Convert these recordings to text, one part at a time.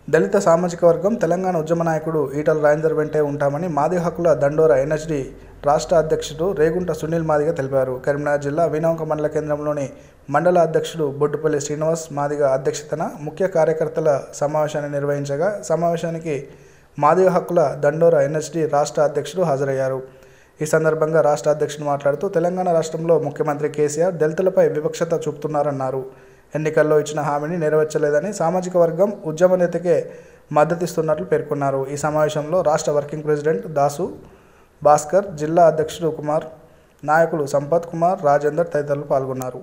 దళిత సామాజిక వర్గం తెలంగాణ ఉద్యమ నాయకుడు ఈటల రాజేందర్ వెంటే ఉంటామని మాది హక్కుల దండోర ఎన్హెచ్డి రాష్ట్ర అధ్యక్షుడు రేగుంట సునీల్ మాదిగ తెలిపారు కరీంనగర్ జిల్లా వీణవంక మండల కేంద్రంలోని మండల అధ్యక్షుడు బొడ్డుపల్లి శ్రీనివాస్ మాదిగ అధ్యక్షతన ముఖ్య కార్యకర్తల సమావేశాన్ని నిర్వహించగా సమావేశానికి మాదిగ హక్కుల దండోర ఎన్హెచ్డి రాష్ట్ర అధ్యక్షుడు హాజరయ్యారు ఈ సందర్భంగా రాష్ట్ర అధ్యక్షుడు మాట్లాడుతూ తెలంగాణ రాష్ట్రంలో ముఖ్యమంత్రి కేసీఆర్ దళితులపై వివక్షత చూపుతున్నారన్నారు ఎన్నికల్లో ఇచ్చిన హామీని నెరవేర్చలేదని సామాజిక వర్గం ఉద్యమ నేతకే మద్దతిస్తున్నట్లు పేర్కొన్నారు ఈ సమావేశంలో రాష్ట్ర వర్కింగ్ ప్రెసిడెంట్ దాసు భాస్కర్ జిల్లా అధ్యక్షుడు కుమార్ నాయకులు సంపత్ కుమార్ రాజేందర్ తదితరులు పాల్గొన్నారు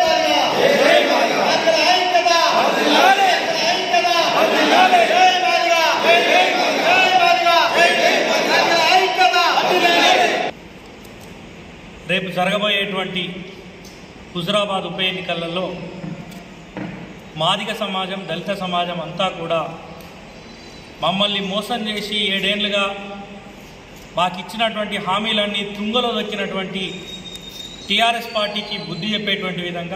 రేపు జరగబోయేటువంటి హుజురాబాద్ ఉప ఎన్నికలలో మాదిగ సమాజం దళిత సమాజం అంతా కూడా మమ్మల్ని మోసం చేసి ఏడేళ్లుగా మాకు ఇచ్చినటువంటి హామీలన్నీ తుంగలో దొక్కినటువంటి టీఆర్ఎస్ పార్టీకి బుద్ధి చెప్పేటువంటి విధంగా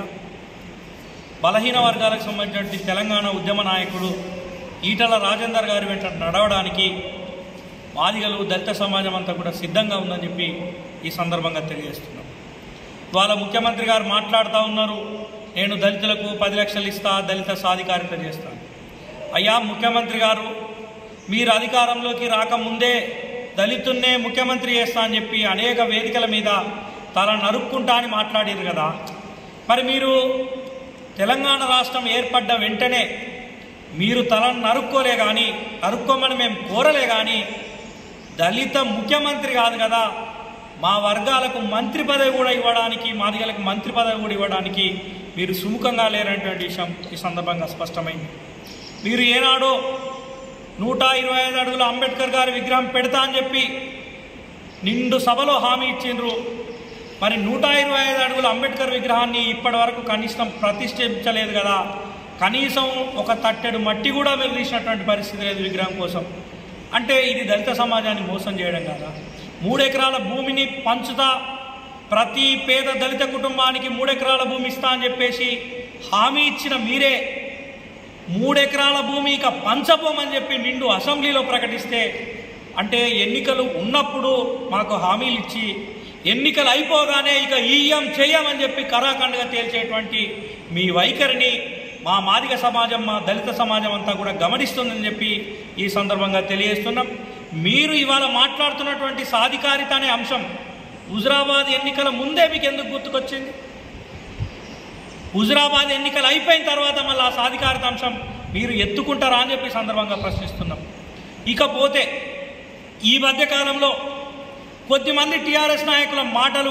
బలహీన వర్గాలకు సంబంధించినటువంటి తెలంగాణ ఉద్యమ నాయకుడు ఈటల రాజేందర్ గారి వెంట నడవడానికి మాదిగలు దళిత సమాజం అంతా కూడా సిద్ధంగా ఉందని చెప్పి ఈ సందర్భంగా తెలియజేస్తున్నాం ఇవాళ ముఖ్యమంత్రి గారు మాట్లాడుతూ ఉన్నారు నేను దళితులకు పది లక్షలు ఇస్తా దళిత సాధికారిత చేస్తాను అయ్యా ముఖ్యమంత్రి గారు మీరు అధికారంలోకి రాకముందే దళితున్నే ముఖ్యమంత్రి చేస్తా అని చెప్పి అనేక వేదికల మీద తల నరుక్కుంటా అని మాట్లాడారు కదా మరి మీరు తెలంగాణ రాష్ట్రం ఏర్పడ్డ వెంటనే మీరు తలను నరుక్కోలే కానీ నరుక్కోమని మేము కోరలే కానీ దళిత ముఖ్యమంత్రి కాదు కదా మా వర్గాలకు మంత్రి పదవి కూడా ఇవ్వడానికి మాదిగలకు మంత్రి పదవి కూడా ఇవ్వడానికి మీరు సుముఖంగా లేనటువంటి విషయం ఈ సందర్భంగా స్పష్టమైంది మీరు ఏనాడో నూట ఇరవై ఐదు అడుగుల అంబేద్కర్ గారి విగ్రహం పెడతా అని చెప్పి నిండు సభలో హామీ ఇచ్చిండ్రు మరి నూట ఇరవై ఐదు అడుగుల అంబేద్కర్ విగ్రహాన్ని ఇప్పటి వరకు కనీసం ప్రతిష్ఠించలేదు కదా కనీసం ఒక తట్టెడు మట్టి కూడా మీరు తీసినటువంటి పరిస్థితి లేదు విగ్రహం కోసం అంటే ఇది దళిత సమాజాన్ని మోసం చేయడం కదా మూడెకరాల భూమిని పంచుతా ప్రతి పేద దళిత కుటుంబానికి మూడెకరాల భూమి ఇస్తా అని చెప్పేసి హామీ ఇచ్చిన మీరే మూడెకరాల భూమి ఇక పంచబోమని చెప్పి నిండు అసెంబ్లీలో ప్రకటిస్తే అంటే ఎన్నికలు ఉన్నప్పుడు మాకు హామీలు ఇచ్చి ఎన్నికలు అయిపోగానే ఇక ఈఎం చెయ్యమని చెప్పి కరాఖండగా తేల్చేటువంటి మీ వైఖరిని మా మాదిగ సమాజం మా దళిత సమాజం అంతా కూడా గమనిస్తుందని చెప్పి ఈ సందర్భంగా తెలియజేస్తున్నాం మీరు ఇవాళ మాట్లాడుతున్నటువంటి సాధికారిత అనే అంశం హుజురాబాద్ ఎన్నికల ముందే మీకు ఎందుకు గుర్తుకొచ్చింది హుజురాబాద్ ఎన్నికలు అయిపోయిన తర్వాత మళ్ళీ ఆ సాధికారిత అంశం మీరు ఎత్తుకుంటారా అని చెప్పి సందర్భంగా ప్రశ్నిస్తున్నాం ఇకపోతే ఈ మధ్యకాలంలో కొద్దిమంది టీఆర్ఎస్ నాయకుల మాటలు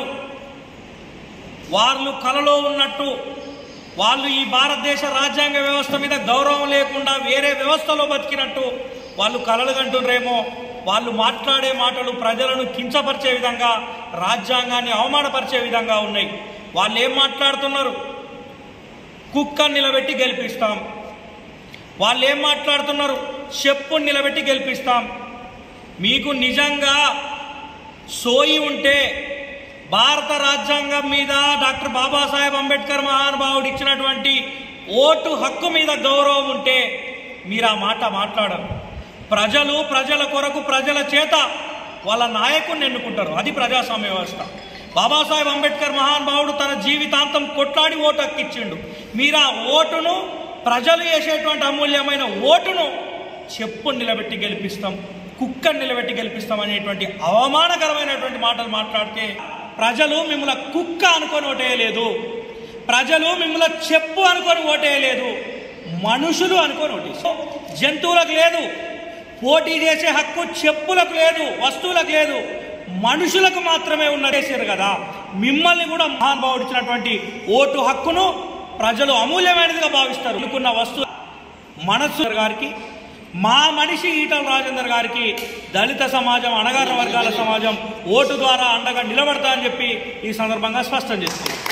వాళ్ళు కలలో ఉన్నట్టు వాళ్ళు ఈ భారతదేశ రాజ్యాంగ వ్యవస్థ మీద గౌరవం లేకుండా వేరే వ్యవస్థలో బతికినట్టు వాళ్ళు కలలు కంటుండ్రేమో వాళ్ళు మాట్లాడే మాటలు ప్రజలను కించపరిచే విధంగా రాజ్యాంగాన్ని అవమానపరిచే విధంగా ఉన్నాయి వాళ్ళు ఏం మాట్లాడుతున్నారు కుక్కని నిలబెట్టి గెలిపిస్తాం వాళ్ళు ఏం మాట్లాడుతున్నారు చెప్పుని నిలబెట్టి గెలిపిస్తాం మీకు నిజంగా సోయి ఉంటే భారత రాజ్యాంగం మీద డాక్టర్ బాబాసాహెబ్ అంబేద్కర్ మహానుభావుడు ఇచ్చినటువంటి ఓటు హక్కు మీద గౌరవం ఉంటే మీరు ఆ మాట మాట్లాడరు ప్రజలు ప్రజల కొరకు ప్రజల చేత వాళ్ళ నాయకుడిని ఎన్నుకుంటారు అది ప్రజాస్వామ్య వ్యవస్థ బాబాసాహెబ్ అంబేద్కర్ మహానుభావుడు తన జీవితాంతం కొట్లాడి ఓటు హక్కు ఇచ్చిండు మీరు ఆ ఓటును ప్రజలు వేసేటువంటి అమూల్యమైన ఓటును చెప్పు నిలబెట్టి గెలిపిస్తాం కుక్కని నిలబెట్టి గెలిపిస్తాం అనేటువంటి అవమానకరమైనటువంటి మాటలు మాట్లాడితే ప్రజలు మిమ్మల్ని కుక్క అనుకొని ఓటేయలేదు ప్రజలు మిమ్మల్ని చెప్పు అనుకొని ఓటేయలేదు మనుషులు అనుకొని ఓటేసి జంతువులకు లేదు పోటీ చేసే హక్కు చెప్పులకు లేదు వస్తువులకు లేదు మనుషులకు మాత్రమే ఉన్నదేశారు కదా మిమ్మల్ని కూడా మహానుభావుడు ఇచ్చినటువంటి ఓటు హక్కును ప్రజలు అమూల్యమైనదిగా భావిస్తారు అనుకున్న వస్తువు మనస్సు గారికి మా మనిషి ఈటల రాజేందర్ గారికి దళిత సమాజం అణగారిన వర్గాల సమాజం ఓటు ద్వారా అండగా నిలబడతా అని చెప్పి ఈ సందర్భంగా స్పష్టం చేస్తుంది